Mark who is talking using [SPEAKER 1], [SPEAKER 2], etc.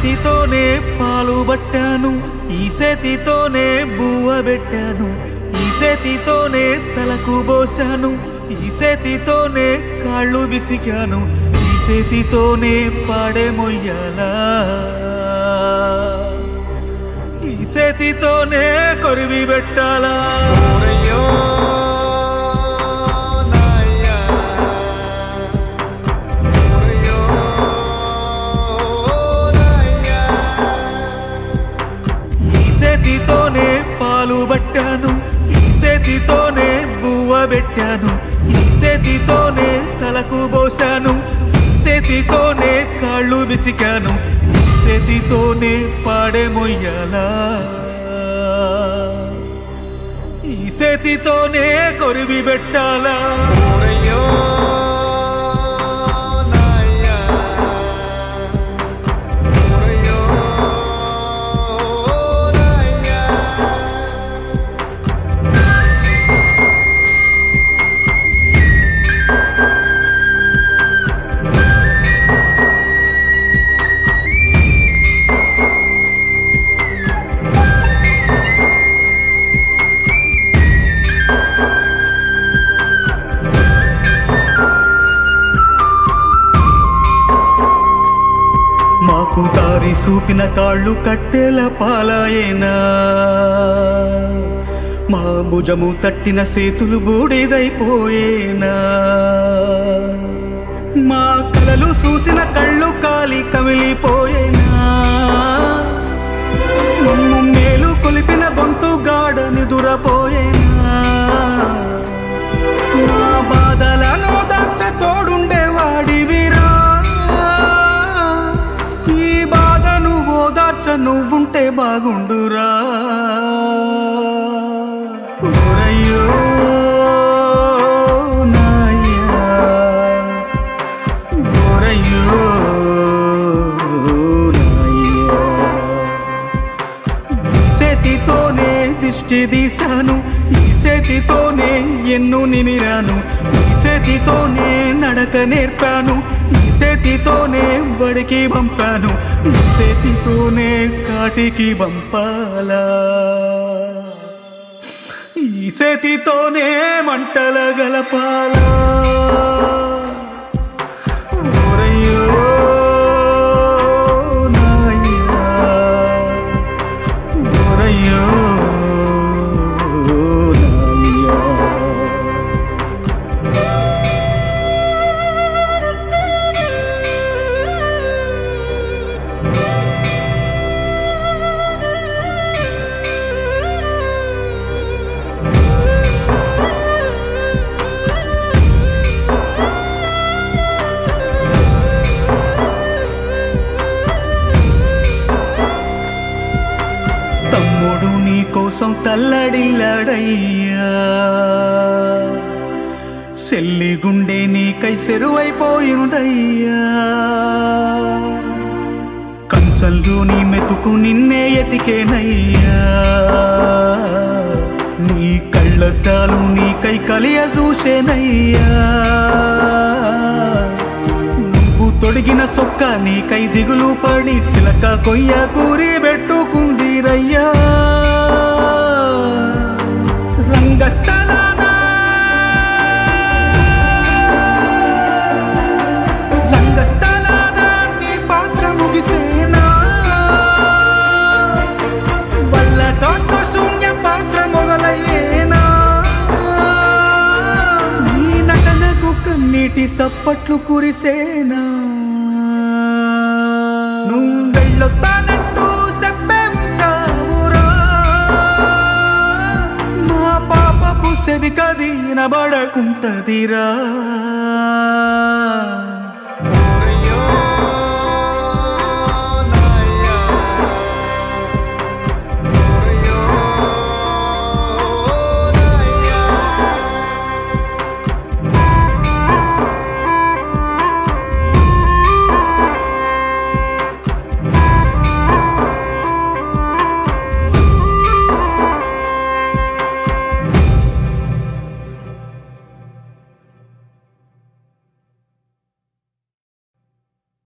[SPEAKER 1] చేతితోనే పాలు పట్టాను ఈ చేతితోనే బువ్వ పెట్టాను ఈ చేతితోనే తలకు పోసాను ఈ చేతితోనే కాళ్ళు విసిగాను ఈ చేతితోనే పాడే మొయ్యాలా ఈ చేతితోనే కొరివి పెట్టాలా
[SPEAKER 2] ఓరయ్యో నాయ్యా ఓరయ్యో నాయ్యా
[SPEAKER 1] ఈ చేతితోనే పాలు పట్టాను ఈ చేతితోనే బువ్వ పెట్టాను ఈ చేతితోనే తలకు పోసాను ఈ చేతితోనే కాళ్ళు విసికాను ఈ చేతితోనే పాడే మొయ్యాలా ఈ చేతితోనే కొరివి పెట్టాలా
[SPEAKER 2] ఓరయ్యో నాయ్యా ఓరయ్యో నాయ్యా
[SPEAKER 1] మాకు దారి చూపిన కాళ్ళు కట్టెల పాలాయేనా మా భుజము తట్టిన సేతులు బూడిదైపోయేనా మా కలలు చూసిన కళ్ళు కాలి కమిలిపోయేనా మమ్ము మేలు కొలిపిన గొంతు గాడని దురపోయేనా నా బాధలను దాచ తోడుండేవాడివిరా ఈ బాధను ఓదార్చ నువ్వుంటే బాగుండురా ఓరయ్యో నాయ్యా ఓరయ్యో నాయ్యా ఈ చేతితోనే దిష్టి తీశాను ఈ చేతితోనే ఎన్ను నిమిరాను ఈ చేతితోనే నడక నేర్పాను ఈ చేతితోనే బడికి పంపాను ఈ చేతితోనే కాటికి పంపాలా ఈ చేతితోనే మంటల గలపాలా ఓరయ్యో నాయ్యా ఓరయ్యో నాయ్యా తమ్ముడు నీ కోసం తల్లడిల్లాడయ్యా సెల్లి గుండె నీకై సెరువైపోయిందయ్యా కంచంలో నీ మెతుకు నిన్నే ఎతికేనయ్యా నీ కళ్ళద్దాలు నీకై కలియ చూసేనయ్యా నువ్వు తొడిగిన సొక్క నీకై దిగులు పడి చిలక కొయ్య కూరి పెట్టుకుందిరయ్యా రంగస్థలాన రంగస్థలాన నీ పాత్ర ముగిసేనా వల్లతో శూన్య పాత్ర మొదలయ్యేనా నీ నటనకు కన్నీటి సప్పట్లు కురిసేనా నువ్వు వెళ్ళొత్తానంటూ చెప్పే ఉంటావురా మా పాపపు సెవి కది నబడకుంటదిరా